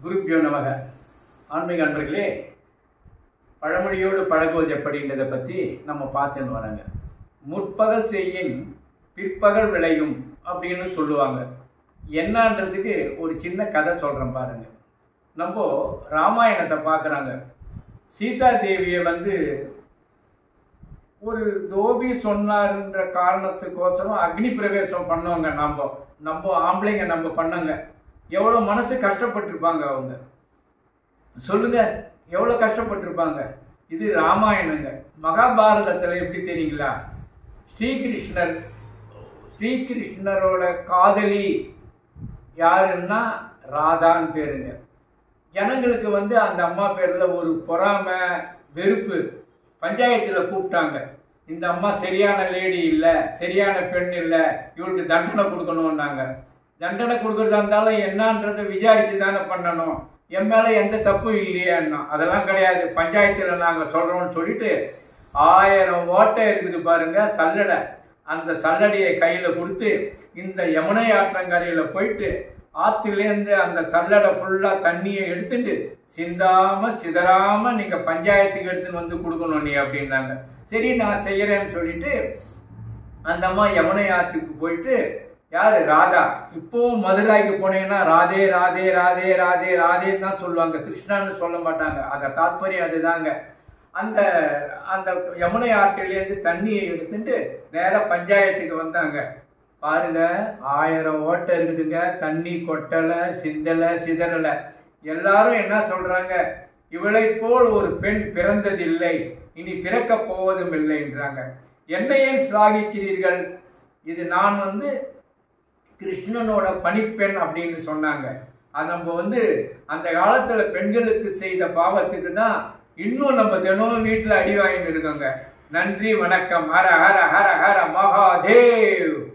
குருப்பியோ நமக ஆன்மீக அன்பர்களே பழமொழியோடு பழகுவது எப்படின்றதை பற்றி நம்ம பார்த்துன்னு வராங்க முற்பகல் செய்யின் பிற்பகல் விளையும் அப்படின்னு சொல்லுவாங்க என்னன்றதுக்கு ஒரு சின்ன கதை சொல்கிறேன் பாருங்க நம்ம ராமாயணத்தை பார்க்குறாங்க சீதா தேவியை வந்து ஒரு தோபி சொன்னாருன்ற காரணத்துக்கோசரம் அக்னி பிரவேசம் பண்ணவங்க நம்ம நம்ம ஆம்பளைங்க நம்ம பண்ணங்க எவ்வளோ மனசு கஷ்டப்பட்டிருப்பாங்க அவங்க சொல்லுங்க எவ்வளோ கஷ்டப்பட்டிருப்பாங்க இது ராமாயணங்க மகாபாரதத்தில் எப்படி தெரியுங்களா ஸ்ரீகிருஷ்ணர் ஸ்ரீகிருஷ்ணரோட காதலி யாருன்னா ராதான்னு பேருங்க ஜனங்களுக்கு வந்து அந்த அம்மா பேரில் ஒரு பொறாமை வெறுப்பு பஞ்சாயத்தில் கூப்பிட்டாங்க இந்த அம்மா சரியான லேடி இல்லை சரியான பெண் இல்லை இவளுக்கு தண்டனை கொடுக்கணும்னாங்க தண்டனை கொடுக்கறதா இருந்தாலும் என்னன்றதை விசாரிச்சு தானே பண்ணணும் என் மேலே எந்த தப்பும் இல்லையேன்னா அதெல்லாம் கிடையாது பஞ்சாயத்தில் நாங்கள் சொல்கிறோம்னு சொல்லிட்டு ஆயிரம் ஓட்டை இருக்குது பாருங்க சல்லடை அந்த சல்லடையை கையில் கொடுத்து இந்த யமுனை ஆற்றங்கரையில் போயிட்டு ஆற்றுலேருந்து அந்த சல்லடை ஃபுல்லாக தண்ணியை எடுத்துட்டு சிந்தாம சிதறாம நீங்கள் பஞ்சாயத்துக்கு எடுத்துன்னு வந்து கொடுக்கணும் நீ அப்படின்னாங்க சரி நான் செய்கிறேன்னு சொல்லிட்டு அந்த அம்மா யமுனை ஆற்றுக்கு போயிட்டு யார் ராதா இப்போவும் மதுராய்க்கு போனீங்கன்னா ராதே ராதே ராதே ராதே ராதேன்னு தான் சொல்லுவாங்க கிருஷ்ணான்னு சொல்ல மாட்டாங்க அந்த தாத்பரியம் அதுதாங்க அந்த அந்த யமுனை ஆற்றிலேருந்து தண்ணியை எடுத்துட்டு நேராக பஞ்சாயத்துக்கு வந்தாங்க பாருங்க ஆயிரம் ஓட்டை இருக்குதுங்க தண்ணி கொட்டலை சிந்தலை சிதறலை எல்லாரும் என்ன சொல்றாங்க இவளை போல் ஒரு பெண் பிறந்ததில்லை இனி பிறக்க போவதும் இல்லைன்றாங்க என்னை ஏன் சிலாகிக்கிறீர்கள் இது நான் வந்து கிருஷ்ணனோட பணிப்பெண் அப்படின்னு சொன்னாங்க அது நம்ம வந்து அந்த காலத்தில் பெண்களுக்கு செய்த பாவத்துக்கு தான் இன்னும் நம்ம தினமும் வீட்டில் அடி வாங்கிட்டு இருக்கோங்க நன்றி வணக்கம் ஹர ஹர ஹர ஹர மகாதேவ்